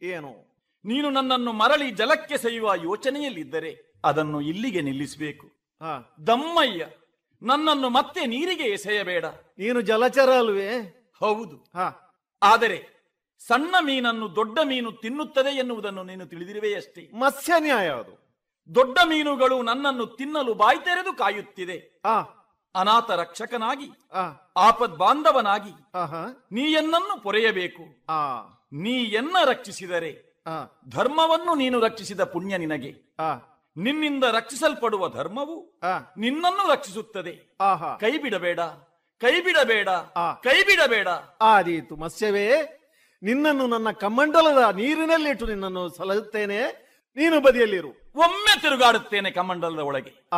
ಏನು ನೀನು ನನ್ನನ್ನು ಮರಳಿ ಜಲಕ್ಕೆ ಸೆಯುವ ಯೋಚನೆಯಲ್ಲಿದ್ದರೆ ಅದನ್ನು ಇಲ್ಲಿಗೆ ನಿಲ್ಲಿಸಬೇಕು ಹಾ ದಮ್ಮಯ್ಯ ನನ್ನನ್ನು ಮತ್ತೆ ನೀರಿಗೆ ಎಸೆಯಬೇಡ ನೀನು ಜಲಚರ ಅಲ್ವೇ ಹೌದು ಹಾ ಆದರೆ ಸಣ್ಣ ಮೀನನ್ನು ದೊಡ್ಡ ಮೀನು ತಿನ್ನುತ್ತದೆ ಎನ್ನುವುದನ್ನು ನೀನು ತಿಳಿದಿರುವೆಯಷ್ಟೇ ಮತ್ಸ್ಯ ನ್ಯಾಯ ಅದು ದೊಡ್ಡ ಮೀನುಗಳು ನನ್ನನ್ನು ತಿನ್ನಲು ಬಾಯಿ ತೆರೆದು ಕಾಯುತ್ತಿದೆ ಆ ಅನಾಥ ರಕ್ಷಕನಾಗಿ ಆ ಆಪದ್ ಬಾಂಧವನಾಗಿ ಆಹಾ ನೀ ಎನ್ನನ್ನು ಪೊರೆಯಬೇಕು ಆ ನೀ ಎನ್ನ ರಕ್ಷಿಸಿದರೆ ಆ ಧರ್ಮವನ್ನು ನೀನು ರಕ್ಷಿಸಿದ ಪುಣ್ಯ ನಿನಗೆ ಆ ನಿನ್ನಿಂದ ರಕ್ಷಿಸಲ್ಪಡುವ ಧರ್ಮವು ಆ ನಿನ್ನನ್ನು ರಕ್ಷಿಸುತ್ತದೆ ಆಹಾ ಕೈ ಬಿಡಬೇಡ ಕೈ ಬಿಡಬೇಡ ಆ. ಕೈ ಬಿಡಬೇಡ ಆದೀತು ಮತ್ಸ್ಯವೇ ನಿನ್ನನ್ನು ನನ್ನ ಕಮಂಡಲದ ನೀರಿನಲ್ಲಿಟ್ಟು ನಿನ್ನನ್ನು ಸಲಹುತ್ತೇನೆ ನೀನು ಬದಿಯಲ್ಲಿರು ಒಮ್ಮೆ ತಿರುಗಾಡುತ್ತೇನೆ ಕಮಂಡಲದ ಒಳಗೆ ಆ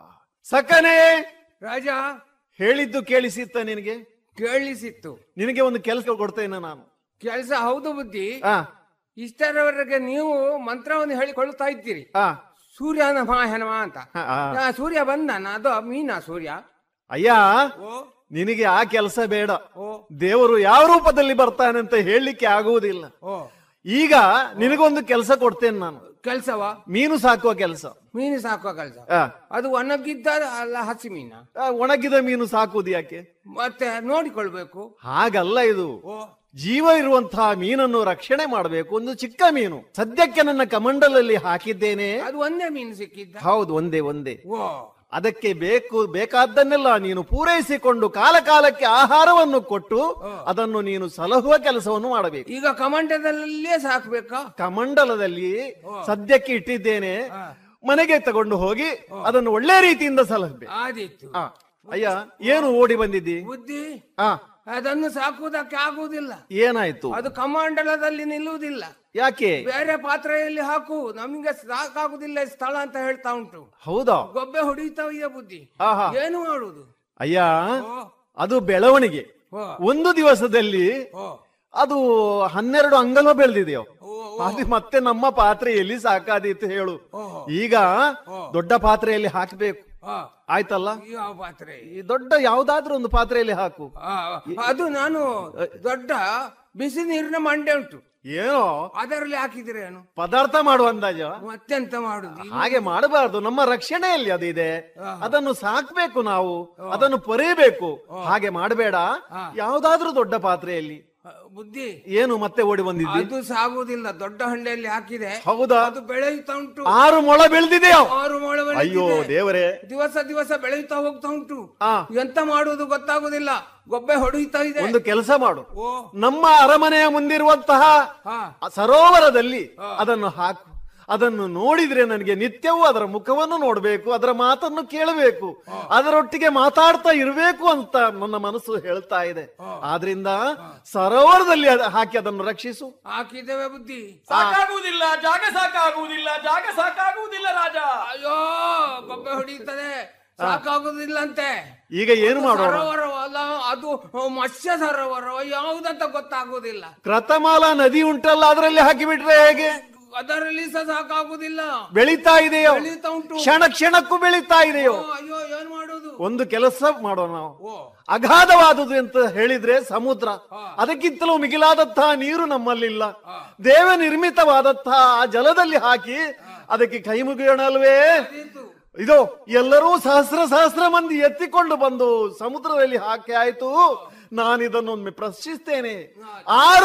ಸಕನೆ ರಾಜ ಹೇಳಿದ್ದು ಕೇಳಿಸಿತ್ತ ನಿನಗೆ ಕೇಳಿಸಿತ್ತು ನಿನಗೆ ಒಂದು ಕೆಲಸ ಕೊಡ್ತೇನೆ ನಾನು ಕೆಲಸ ಹೌದು ಬುದ್ಧಿ ಆ ಇಷ್ಟರವರೆಗೆ ನೀವು ಮಂತ್ರವನ್ನು ಹೇಳಿಕೊಳ್ಳುತ್ತಾ ಇದ್ದೀರಿ ಆ ಸೂರ್ಯನ ಮಾಹನಮ ಅಂತ ಆ, ಆ. ಆ, ಸೂರ್ಯ ಬಂದನ ಅದು ಮೀನಾ ಸೂರ್ಯ ಅಯ್ಯ ಓ ನಿನಗೆ ಆ ಕೆಲಸ ಬೇಡ ಓ ದೇವರು ಯಾವ ರೂಪದಲ್ಲಿ ಬರ್ತಾನೆ ಅಂತ ಹೇಳಲಿಕ್ಕೆ ಆಗುವುದಿಲ್ಲ ಓ ಈಗ ನಿನಗೊಂದು ಕೆಲಸ ಕೊಡ್ತೇನೆ ನಾನು ಕೆಲ್ಸವ ಮೀನು ಸಾಕುವ ಕೆಲಸ ಮೀನು ಸಾಕುವ ಕೆಲಸ ಆ, ಅದು ಒಣಗಿದ್ದ ಅಲ್ಲ ಹಸಿ ಮೀನ ಆ, ಒಣಗಿದ ಮೀನು ಸಾಕುವುದು ಯಾಕೆ ಮತ್ತೆ ನೋಡಿಕೊಳ್ಬೇಕು ಹಾಗಲ್ಲ ಇದು ಓ ಜೀವ ಇರುವಂತಹ ಮೀನನ್ನು ರಕ್ಷಣೆ ಮಾಡಬೇಕು ಒಂದು ಚಿಕ್ಕ ಮೀನು ಸದ್ಯಕ್ಕೆ ನನ್ನ ಕಮಂಡಲಲ್ಲಿ ಹಾಕಿದ್ದೇನೆ ಅದು ಒಂದೇ ಮೀನು ಸಿಕ್ಕಿದ್ದ ಹೌದು ಒಂದೇ ಒಂದೇ ಓ ಅದಕ್ಕೆ ಬೇಕು ಬೇಕಾದ್ದನ್ನೆಲ್ಲ ನೀನು ಪೂರೈಸಿಕೊಂಡು ಕಾಲ ಕಾಲಕ್ಕೆ ಆಹಾರವನ್ನು ಕೊಟ್ಟು ಅದನ್ನು ನೀನು ಸಲಹುವ ಕೆಲಸವನ್ನು ಮಾಡಬೇಕು ಈಗ ಕಮಂಡದಲ್ಲೇ ಸಾಕ್ಬೇಕಾ ಕಮಂಡಲದಲ್ಲಿ ಸದ್ಯಕ್ಕೆ ಇಟ್ಟಿದ್ದೇನೆ ಮನೆಗೆ ತಗೊಂಡು ಹೋಗಿ ಅದನ್ನು ಒಳ್ಳೆ ರೀತಿಯಿಂದ ಸಲಹಬೇಕು ಆದಿತ್ತು ಆ, ಅಯ್ಯ ಏನು ಓಡಿ ಬಂದಿದ್ದಿ ಬುದ್ಧಿ ಆ ಅದನ್ನು ಸಾಕುವುದಕ್ಕೆ ಆಗುವುದಿಲ್ಲ ಏನಾಯ್ತು ಅದು ಕಮಾಂಡಲದಲ್ಲಿ ನಿಲ್ಲುವುದಿಲ್ಲ ಯಾಕೆ ಬೇರೆ ಪಾತ್ರೆಯಲ್ಲಿ ಹಾಕು ನಮಗೆ ಸಾಕಾಗುದಿಲ್ಲ ಈ ಸ್ಥಳ ಅಂತ ಹೇಳ್ತಾ ಉಂಟು ಹೌದಾ ಗೊಬ್ಬೆ ಹೊಡಿತಾ ಇದೆಯಾ ಬುದ್ಧಿ ಆಹಾ ಏನು ಮಾಡುದು ಅಯ್ಯ ಓ ಅದು ಬೆಳವಣಿಗೆ ಓ ಒಂದು ದಿವಸದಲ್ಲಿ ಓ ಅದು ಹನ್ನೆರಡು ಅಂಗಲ ಬೆಳೆದಿದೆಯೋ ಓ, ಅದು ಮತ್ತೆ ನಮ್ಮ ಪಾತ್ರೆಯಲ್ಲಿ ಸಾಕಾದೀತು ಹೇಳು ಓಹೋ. ಈಗ ದೊಡ್ಡ ಪಾತ್ರೆಯಲ್ಲಿ ಹಾಕಬೇಕು ಆ, ಆಯ್ತಲ್ಲ ಯಾವ ಪಾತ್ರೆ ಈ ದೊಡ್ಡ ಯಾವ್ದಾದ್ರೂ ಒಂದು ಪಾತ್ರೆಯಲ್ಲಿ ಹಾಕು ಆ, ಅದು ನಾನು ದೊಡ್ಡ ಬಿಸಿ ನೀರಿನ ಮಂಡೆ ಉಂಟು ಏನೋ ಅದರಲ್ಲಿ ಹಾಕಿದ್ರೆ ಏನು ಪದಾರ್ಥ ಮಾಡುವ ಅಂದಾಜ ಮತ್ತೆಂತ ಮಾಡುದು ಹಾಗೆ ಮಾಡಬಾರ್ದು ನಮ್ಮ ರಕ್ಷಣೆಯಲ್ಲಿ ಅದಿದೆ ಅದನ್ನು ಸಾಕ್ಬೇಕು ನಾವು ಅದನ್ನು ಪೊರೆಯಬೇಕು ಹಾಗೆ ಮಾಡಬೇಡ ಯಾವ್ದಾದ್ರೂ ದೊಡ್ಡ ಪಾತ್ರೆಯಲ್ಲಿ ಆ, ಬುದ್ಧಿ ಏನು ಮತ್ತೆ ಓಡಿ ಬಂದಿದ್ದಿ ಅದು ಸಾಗುವುದಿಲ್ಲ ದೊಡ್ಡ ಹಂಡೆಯಲ್ಲಿ ಹಾಕಿದೆ ಹೌದಾ ಅದು ಬೆಳೆಯುತ್ತಾ ಉಂಟು ಆರು ಮೊಳ ಬೆಳೆದಿದೆಯೋ ಆರು ಮೊಳ ಅಯ್ಯೋ ಬೆಳೆದಿದೆ. ದೇವರೇ ದಿವಸ ದಿವಸ ಬೆಳೆಯುತ್ತಾ ಹೋಗ್ತಾ ಉಂಟು ಆ ಎಂತ ಮಾಡುವುದು ಗೊತ್ತಾಗುದಿಲ್ಲ ಗೊಬ್ಬೆ ಹೊಡೆಯುತ್ತಾ ಇದೆ ಒಂದು ಕೆಲಸ ಮಾಡು ಓ ನಮ್ಮ ಅರಮನೆಯ ಮುಂದಿರುವಂತಹ ಹಾ ಆ ಸರೋವರದಲ್ಲಿ ಅದನ್ನು ಹಾಕು ಅದನ್ನು ನೋಡಿದ್ರೆ ನನಗೆ ನಿತ್ಯವೂ ಅದರ ಮುಖವನ್ನು ನೋಡಬೇಕು ಅದರ ಮಾತನ್ನು ಕೇಳಬೇಕು ಅದರೊಟ್ಟಿಗೆ ಮಾತಾಡ್ತಾ ಇರಬೇಕು ಅಂತ ನನ್ನ ಮನಸ್ಸು ಹೇಳ್ತಾ ಇದೆ ಆದ್ರಿಂದ ಸರೋವರದಲ್ಲಿ ಅದ- ಹಾಕಿ ಅದನ್ನು ರಕ್ಷಿಸು ಹಾಕಿದ್ದೇವೆ ಬುದ್ಧಿ ಸಾಕಾಗುವುದಿಲ್ಲ ಜಾಗ ಸಾಕಾಗುವುದಿಲ್ಲ ಜಾಗ ಸಾಕಾಗುವುದಿಲ್ಲ ರಾಜ ಅಯ್ಯೋ ಗೊಬ್ಬೆ ಹೊಡೆಯುತ್ತದೆ ಸಾಕಾಗುದಿಲ್ಲಂತೆ ಈಗ ಏನು ಮಾಡೋಣ ಸರೋವರವಲ್ಲ ಅದು ಮತ್ಸ್ಯ ಸರೋವರ ಯಾವುದಂತ ಗೊತ್ತಾಗುವುದಿಲ್ಲ ಕ್ರತಮಾಲ ನದಿ ಉಂಟಲ್ಲ ಅದರಲ್ಲಿ ಹಾಕಿಬಿಟ್ರೆ ಹೇಗೆ ಅದರಲ್ಲಿ ಸಹ ಸಾಕಾಗುವುದಿಲ್ಲ ಬೆಳೀತಾ ಇದೆಯೋ ಬೆಳೀತಾ ಉಂಟು ಕ್ಷಣ ಕ್ಷಣಕ್ಕೂ ಬೆಳೀತಾ ಇದೆಯೋ ಓ, ಅಯ್ಯೋ ಏನ್ ಮಾಡುದು ಒಂದು ಕೆಲಸ ಮಾಡೋಣ ನಾವು ಓ ಅಗಾಧವಾದುದು ಅಂತ ಹೇಳಿದ್ರೆ ಸಮುದ್ರ ಅದಕ್ಕಿಂತಲೂ ಮಿಗಿಲಾದಂತಹ ನೀರು ನಮ್ಮಲ್ಲಿಲ್ಲ ದೇವ ನಿರ್ಮಿತವಾದಂತಹ ಆ ಜಲದಲ್ಲಿ ಹಾಕಿ ಅದಕ್ಕೆ ಕೈ ಮುಗಿಯೋಣಲ್ವೇ ಆದೀತು. ಇದು ಎಲ್ಲರೂ ಸಹಸ್ರ ಸಹಸ್ರ ಮಂದಿ ಎತ್ತಿಕೊಂಡು ಬಂದು ಸಮುದ್ರದಲ್ಲಿ ಹಾಕಿ ಆಯ್ತು ನಾನಿದನ್ನೊಮ್ಮೆ ಪ್ರಶ್ನಿಸ್ತೇನೆ ಆರು